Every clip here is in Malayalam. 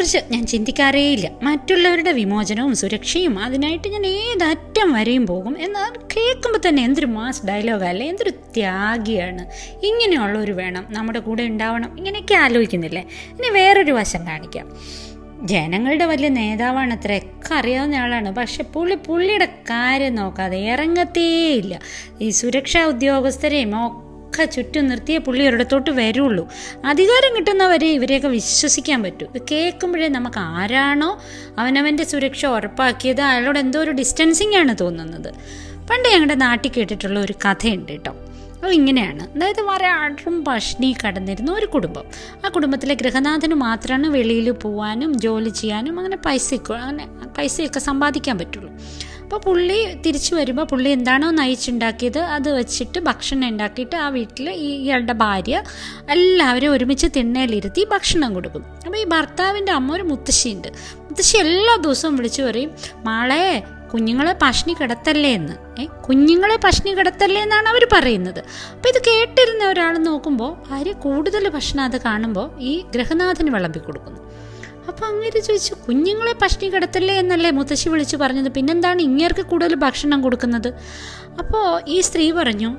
അതിനെക്കുറിച്ച് ഞാൻ ചിന്തിക്കാറേയില്ല മറ്റുള്ളവരുടെ വിമോചനവും സുരക്ഷയും അതിനായിട്ട് ഞാൻ ഏതറ്റം വരെയും പോകും എന്നാൽ കേൾക്കുമ്പോൾ തന്നെ എന്തൊരു മാസ് ഡയലോഗല്ലേ എന്തൊരു ത്യാഗിയാണ് ഇങ്ങനെയുള്ളവർ വേണം നമ്മുടെ കൂടെ ഉണ്ടാവണം ഇങ്ങനെയൊക്കെ ആലോചിക്കുന്നില്ലേ ഇനി വേറൊരു വശം കാണിക്കാം ജനങ്ങളുടെ വലിയ നേതാവാണ് അത്ര ഒക്കെ അറിയാവുന്ന ആളാണ് പക്ഷെ പുള്ളി പുള്ളിയുടെ കാര്യം നോക്കാതെ ഇറങ്ങത്തേയില്ല ഈ സുരക്ഷാ ഉദ്യോഗസ്ഥരെയും ഒക്കെ ചുറ്റും നിർത്തിയേ പുള്ളി ഒരിടത്തോട്ട് വരുള്ളൂ അധികാരം കിട്ടുന്നവരെ ഇവരെയൊക്കെ വിശ്വസിക്കാൻ പറ്റൂ ഇത് കേൾക്കുമ്പോഴേ നമുക്ക് ആരാണോ അവനവൻ്റെ സുരക്ഷ ഉറപ്പാക്കിയത് അയാളോട് എന്തോ ഒരു ഡിസ്റ്റൻസിങ് ആണ് തോന്നുന്നത് പണ്ട് ഞങ്ങളുടെ നാട്ടിൽ കേട്ടിട്ടുള്ള ഒരു കഥയുണ്ട് കേട്ടോ അത് ഇങ്ങനെയാണ് അതായത് വളരെ അടറും പഷ്ണി കടന്നിരുന്ന ഒരു കുടുംബം ആ കുടുംബത്തിലെ ഗൃഹനാഥന് മാത്രമാണ് വെളിയിൽ പോകാനും ജോലി ചെയ്യാനും അങ്ങനെ പൈസയൊക്കെ അങ്ങനെ പൈസയൊക്കെ സമ്പാദിക്കാൻ പറ്റുള്ളൂ അപ്പോൾ പുള്ളി തിരിച്ചു വരുമ്പോൾ പുള്ളി എന്താണോ നയിച്ചുണ്ടാക്കിയത് അത് വെച്ചിട്ട് ഭക്ഷണം ഉണ്ടാക്കിയിട്ട് ആ വീട്ടിൽ ഈ ഇയാളുടെ ഭാര്യ എല്ലാവരും ഒരുമിച്ച് തിണ്ണയിലിരുത്തി ഭക്ഷണം കൊടുക്കും അപ്പോൾ ഈ ഭർത്താവിൻ്റെ അമ്മ ഒരു മുത്തശ്ശിയുണ്ട് മുത്തശ്ശി എല്ലാ ദിവസവും വിളിച്ചു പറയും മാളെ കുഞ്ഞുങ്ങളെ പഷ്ണി കിടത്തല്ലേ എന്ന് ഏ കുഞ്ഞുങ്ങളെ പഷ്ണി കിടത്തല്ലേ എന്നാണ് അവർ പറയുന്നത് അപ്പോൾ ഇത് കേട്ടിരുന്ന ഒരാൾ നോക്കുമ്പോൾ ഭാര്യ കൂടുതൽ ഭക്ഷണം അത് കാണുമ്പോൾ ഈ ഗൃഹനാഥന് വിളമ്പി കൊടുക്കുന്നു അപ്പോൾ അങ്ങനെ ചോദിച്ചു കുഞ്ഞുങ്ങളെ പഷ്ണി കിടത്തല്ലേ എന്നല്ലേ മുത്തശ്ശി വിളിച്ചു പറഞ്ഞത് പിന്നെന്താണ് ഇങ്ങേർക്ക് കൂടുതൽ ഭക്ഷണം കൊടുക്കുന്നത് അപ്പോൾ ഈ സ്ത്രീ പറഞ്ഞു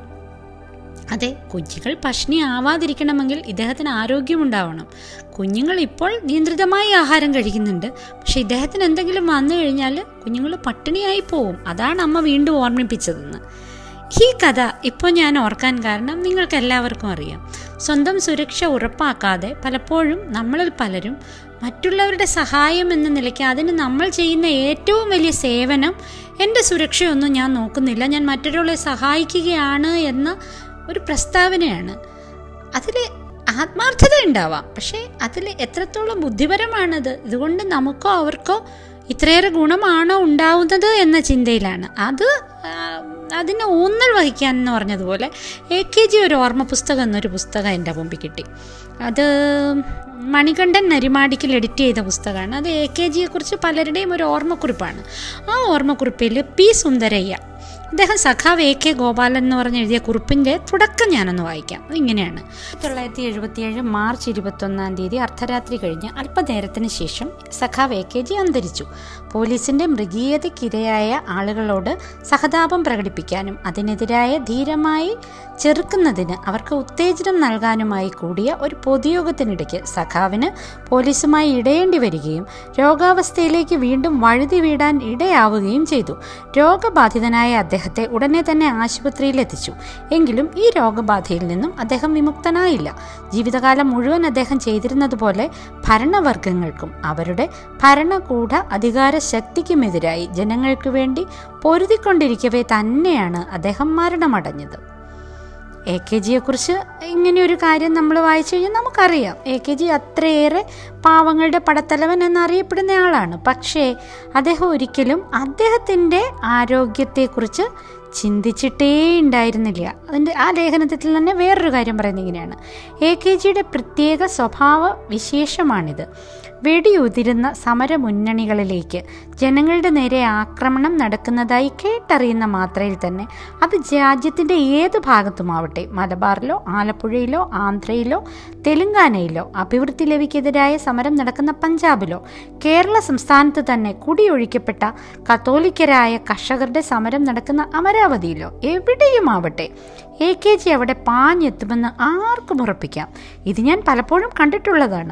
അതെ കുഞ്ഞുങ്ങൾ പഷ്ണി ആവാതിരിക്കണമെങ്കിൽ ഇദ്ദേഹത്തിന് ആരോഗ്യമുണ്ടാവണം കുഞ്ഞുങ്ങൾ ഇപ്പോൾ നിയന്ത്രിതമായി ആഹാരം കഴിക്കുന്നുണ്ട് പക്ഷെ ഇദ്ദേഹത്തിന് എന്തെങ്കിലും വന്നു കഴിഞ്ഞാൽ കുഞ്ഞുങ്ങൾ പട്ടിണിയായി പോവും അതാണ് അമ്മ വീണ്ടും ഓർമ്മിപ്പിച്ചതെന്ന് ഈ കഥ ഇപ്പോൾ ഞാൻ ഓർക്കാൻ കാരണം നിങ്ങൾക്ക് എല്ലാവർക്കും അറിയാം സ്വന്തം സുരക്ഷ ഉറപ്പാക്കാതെ പലപ്പോഴും നമ്മളിൽ പലരും മറ്റുള്ളവരുടെ സഹായം എന്ന നിലയ്ക്ക് അതിന് നമ്മൾ ചെയ്യുന്ന ഏറ്റവും വലിയ സേവനം എൻ്റെ സുരക്ഷയൊന്നും ഞാൻ നോക്കുന്നില്ല ഞാൻ മറ്റൊരാളെ സഹായിക്കുകയാണ് എന്ന ഒരു പ്രസ്താവനയാണ് അതിൽ ആത്മാർത്ഥത ഉണ്ടാവാം പക്ഷേ അതിൽ എത്രത്തോളം ബുദ്ധിപരമാണത് ഇതുകൊണ്ട് നമുക്കോ അവർക്കോ ഇത്രയേറെ ഗുണമാണോ ഉണ്ടാവുന്നത് എന്ന ചിന്തയിലാണ് അത് ആ, അതിന് ഊന്നൽ വഹിക്കാൻ എന്ന് പറഞ്ഞതുപോലെ എ കെ ജി ഒരു ഓർമ്മ പുസ്തകം എന്നൊരു പുസ്തകം എൻ്റെ മുമ്പിൽ കിട്ടി അത് മണികണ്ഠൻ നരിമാടിക്കൽ എഡിറ്റ് ചെയ്ത പുസ്തകമാണ് അത് എ കെ ജിയെക്കുറിച്ച് പലരുടെയും ഒരു ഓർമ്മക്കുറിപ്പാണ് ആ ഓർമ്മക്കുറിപ്പിൽ പി സുന്ദരയ്യ അദ്ദേഹം സഖാവ് എ കെ ഗോപാലൻ എന്ന് പറഞ്ഞ് എഴുതിയ കുറിപ്പിൻ്റെ തുടക്കം ഞാനൊന്ന് വായിക്കാം തൊള്ളായിരത്തി തൊള്ളായിരത്തി എഴുപത്തിയേഴ് മാർച്ച് ഇരുപത്തൊന്നാം തീയതി അർദ്ധരാത്രി കഴിഞ്ഞ് അല്പനേരത്തിന് ശേഷം സഖാവ് എ കെ ജി അന്തരിച്ചു പോലീസിന്റെ മൃഗീയതയ്ക്കിരയായ ആളുകളോട് സഹതാപം പ്രകടിപ്പിക്കാനും അതിനെതിരായ ധീരമായി ചെറുക്കുന്നതിന് അവർക്ക് ഉത്തേജനം നൽകാനുമായി കൂടിയ ഒരു പൊതുയോഗത്തിനിടയ്ക്ക് സഖാവിന് പോലീസുമായി ഇടയേണ്ടി വരികയും രോഗാവസ്ഥയിലേക്ക് വീണ്ടും വഴുതി വീടാൻ ഇടയാവുകയും ചെയ്തു രോഗബാധിതനായ അദ്ദേഹത്തെ ഉടനെ തന്നെ ആശുപത്രിയിൽ എത്തിച്ചു എങ്കിലും ഈ രോഗബാധയിൽ നിന്നും അദ്ദേഹം വിമുക്തനായില്ല ജീവിതകാലം മുഴുവൻ അദ്ദേഹം ചെയ്തിരുന്നതുപോലെ ഭരണവർഗങ്ങൾക്കും അവരുടെ ഭരണകൂട അധികാര ശക്തിക്കുമെതിരായി ജനങ്ങൾക്ക് വേണ്ടി പൊരുതിക്കൊണ്ടിരിക്കവേ തന്നെയാണ് അദ്ദേഹം മരണമടഞ്ഞത് എ കെ ജിയെക്കുറിച്ച് ഇങ്ങനെയൊരു കാര്യം നമ്മൾ വായിച്ചു കഴിഞ്ഞാൽ നമുക്കറിയാം എ കെ ജി അത്രയേറെ പാവങ്ങളുടെ പടത്തലവൻ എന്നറിയപ്പെടുന്ന ആളാണ് പക്ഷേ അദ്ദേഹം ഒരിക്കലും അദ്ദേഹത്തിൻ്റെ ആരോഗ്യത്തെക്കുറിച്ച് ചിന്തിച്ചിട്ടേ ഉണ്ടായിരുന്നില്ല അതിൻ്റെ ആ ലേഖനത്തിൽ തന്നെ വേറൊരു കാര്യം പറയുന്നത് ഇങ്ങനെയാണ് എ കെ ജിയുടെ പ്രത്യേക സ്വഭാവ വിശേഷമാണിത് വെടിയുതിരുന്ന സമരമുന്നണികളിലേക്ക് ജനങ്ങളുടെ നേരെ ആക്രമണം നടക്കുന്നതായി കേട്ടറിയുന്ന മാത്രയിൽ തന്നെ അത് രാജ്യത്തിൻ്റെ ഏത് ഭാഗത്തുമാവട്ടെ മലബാറിലോ ആലപ്പുഴയിലോ ആന്ധ്രയിലോ തെലുങ്കാനയിലോ അഭിവൃദ്ധി ലവിക്കെതിരായ സമരം നടക്കുന്ന പഞ്ചാബിലോ കേരള സംസ്ഥാനത്ത് തന്നെ കുടിയൊഴിക്കപ്പെട്ട കത്തോലിക്കരായ കർഷകരുടെ സമരം നടക്കുന്ന അമരാവതിയിലോ എവിടെയുമാവട്ടെ എ കെ ജി അവിടെ പാഞ്ഞെത്തുമെന്ന് ആർക്കും ഉറപ്പിക്കാം ഇത് ഞാൻ പലപ്പോഴും കണ്ടിട്ടുള്ളതാണ്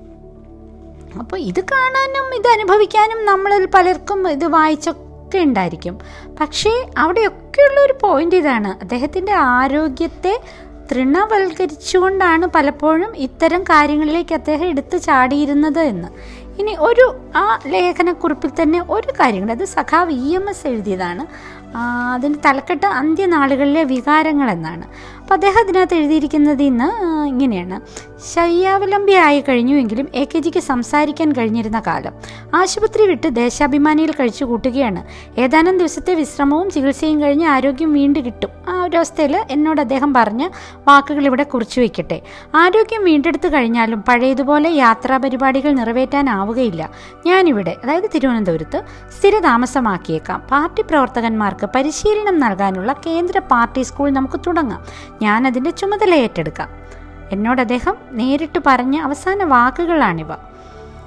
അപ്പോൾ ഇത് കാണാനും ഇത് അനുഭവിക്കാനും നമ്മളിൽ പലർക്കും ഇത് വായിച്ചൊക്കെ ഉണ്ടായിരിക്കും പക്ഷേ അവിടെയൊക്കെയുള്ള ഒരു പോയിന്റ് ഇതാണ് അദ്ദേഹത്തിൻ്റെ ആരോഗ്യത്തെ തൃണവൽക്കരിച്ചുകൊണ്ടാണ് പലപ്പോഴും ഇത്തരം കാര്യങ്ങളിലേക്ക് അദ്ദേഹം എടുത്തു ചാടിയിരുന്നത് എന്ന് ഇനി ഒരു ആ ലേഖനക്കുറിപ്പിൽ തന്നെ ഒരു കാര്യം കൂടെ അത് സഖാവ് ഇ എം എസ് എഴുതിയതാണ് ആ, അതിൻ്റെ തലക്കെട്ട് അന്ത്യനാളുകളിലെ വികാരങ്ങൾ എന്നാണ് അപ്പോൾ അദ്ദേഹം അതിനകത്ത് എഴുതിയിരിക്കുന്നത് ഇന്ന് ആ, ഇങ്ങനെയാണ് ശയ്യാവലംബിയായി കഴിഞ്ഞുവെങ്കിലും എ കെ ജിക്ക് സംസാരിക്കാൻ കഴിഞ്ഞിരുന്ന കാലം ആശുപത്രി വിട്ട് ദേശാഭിമാനിയിൽ കഴിച്ചു കൂട്ടുകയാണ് ഏതാനും ദിവസത്തെ വിശ്രമവും ചികിത്സയും കഴിഞ്ഞ് ആരോഗ്യം വീണ്ടും കിട്ടും ആ ഒരു അവസ്ഥയിൽ എന്നോട് അദ്ദേഹം പറഞ്ഞ വാക്കുകൾ ഇവിടെ കുറിച്ചു വയ്ക്കട്ടെ ആരോഗ്യം വീണ്ടെടുത്ത് കഴിഞ്ഞാലും പഴയതുപോലെ യാത്രാ പരിപാടികൾ നിറവേറ്റാനാവുകയില്ല ഞാനിവിടെ അതായത് തിരുവനന്തപുരത്ത് സ്ഥിരതാമസമാക്കിയേക്കാം പാർട്ടി പ്രവർത്തകന്മാർക്ക് പരിശീലനം നൽകാനുള്ള കേന്ദ്ര പാർട്ടി സ്കൂൾ നമുക്ക് തുടങ്ങാം ഞാൻ അതിൻ്റെ ചുമതല ഏറ്റെടുക്കാം എന്നോട് അദ്ദേഹം നേരിട്ട് പറഞ്ഞ അവസാന വാക്കുകളാണിവ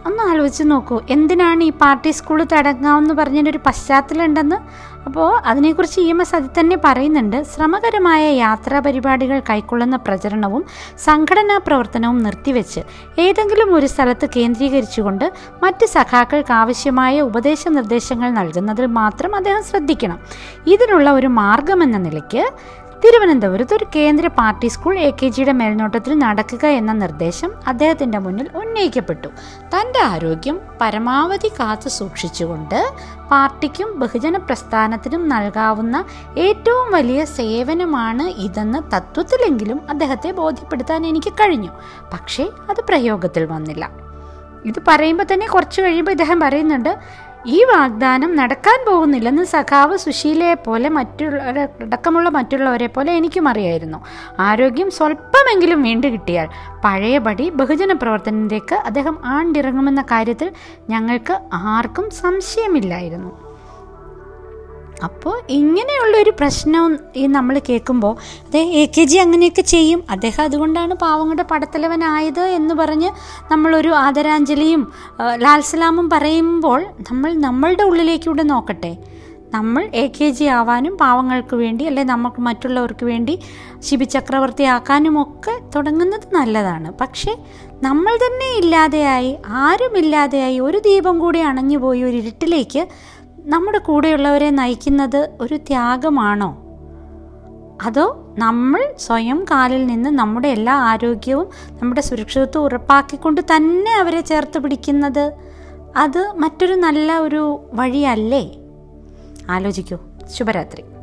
ഒന്ന് ആലോചിച്ച് നോക്കൂ എന്തിനാണ് ഈ പാർട്ടി സ്കൂൾ തുടങ്ങാമെന്ന് പറഞ്ഞതിൻ്റെ ഒരു പശ്ചാത്തലം ഉണ്ടെന്ന് അപ്പോൾ അതിനെക്കുറിച്ച് ഇ എം എസ് അതിൽ തന്നെ പറയുന്നുണ്ട് ശ്രമകരമായ യാത്രാ പരിപാടികൾ കൈക്കൊള്ളുന്ന പ്രചരണവും സംഘടനാ പ്രവർത്തനവും നിർത്തിവെച്ച് ഏതെങ്കിലും ഒരു സ്ഥലത്ത് കേന്ദ്രീകരിച്ചുകൊണ്ട് മറ്റ് സഖാക്കൾക്ക് ആവശ്യമായ ഉപദേശ നിർദ്ദേശങ്ങൾ നൽകുന്നതിൽ മാത്രം അദ്ദേഹം ശ്രദ്ധിക്കണം ഇതിനുള്ള ഒരു മാർഗമെന്ന നിലയ്ക്ക് തിരുവനന്തപുരത്ത് ഒരു കേന്ദ്ര പാർട്ടി സ്കൂൾ എ കെ ജിയുടെ മേൽനോട്ടത്തിൽ നടക്കുക എന്ന നിർദ്ദേശം അദ്ദേഹത്തിൻ്റെ മുന്നിൽ ഉന്നയിക്കപ്പെട്ടു തൻ്റെ ആരോഗ്യം പരമാവധി കാത്തു സൂക്ഷിച്ചുകൊണ്ട് പാർട്ടിക്കും ബഹുജന പ്രസ്ഥാനത്തിനും നൽകാവുന്ന ഏറ്റവും വലിയ സേവനമാണ് ഇതെന്ന് തത്വത്തിലെങ്കിലും അദ്ദേഹത്തെ ബോധ്യപ്പെടുത്താൻ എനിക്ക് കഴിഞ്ഞു പക്ഷേ അത് പ്രയോഗത്തിൽ വന്നില്ല ഇത് പറയുമ്പോൾ തന്നെ കുറച്ച് കഴിയുമ്പോൾ ഇദ്ദേഹം പറയുന്നുണ്ട് ഈ വാഗ്ദാനം നടക്കാൻ പോകുന്നില്ലെന്ന് സഖാവ് സുശീലയെ പോലെ മറ്റുള്ളവരെ അടക്കമുള്ള മറ്റുള്ളവരെ പോലെ എനിക്കും അറിയായിരുന്നു ആരോഗ്യം സ്വല്പമെങ്കിലും വീണ്ടു കിട്ടിയാൽ പഴയപടി ബഹുജന പ്രവർത്തനത്തിലേക്ക് അദ്ദേഹം ആണ്ടിറങ്ങുമെന്ന കാര്യത്തിൽ ഞങ്ങൾക്ക് ആർക്കും സംശയമില്ലായിരുന്നു അപ്പോൾ ഇങ്ങനെയുള്ള ഒരു പ്രശ്നം ഈ നമ്മൾ കേൾക്കുമ്പോൾ അതെ എ കെ ജി അങ്ങനെയൊക്കെ ചെയ്യും അദ്ദേഹം അതുകൊണ്ടാണ് പാവങ്ങളുടെ പടത്തലവനായത് എന്ന് പറഞ്ഞ് നമ്മളൊരു ആദരാഞ്ജലിയും ആ, ലാൽസലാമും പറയുമ്പോൾ നമ്മൾ നമ്മളുടെ ഉള്ളിലേക്കൂടെ നോക്കട്ടെ നമ്മൾ എ കെ ജി ആവാനും പാവങ്ങൾക്ക് വേണ്ടി അല്ലെ നമുക്ക് മറ്റുള്ളവർക്ക് വേണ്ടി ശിബി ചക്രവർത്തി ആക്കാനും ഒക്കെ തുടങ്ങുന്നത് നല്ലതാണ് പക്ഷേ നമ്മൾ തന്നെ ഇല്ലാതെയായി ആരുമില്ലാതെയായി ഒരു ദീപം കൂടി അണഞ്ഞുപോയി ഒരു ഇരുട്ടിലേക്ക് നമ്മുടെ കൂടെയുള്ളവരെ നയിക്കുന്നത് ഒരു ത്യാഗമാണോ അതോ നമ്മൾ സ്വയം കാലിൽ നിന്ന് നമ്മുടെ എല്ലാ ആരോഗ്യവും നമ്മുടെ സുരക്ഷിതത്വം ഉറപ്പാക്കിക്കൊണ്ട് തന്നെ അവരെ ചേർത്ത് പിടിക്കുന്നത് അത് മറ്റൊരു നല്ല ഒരു വഴിയല്ലേ ആലോചിക്കൂ ശുഭരാത്രി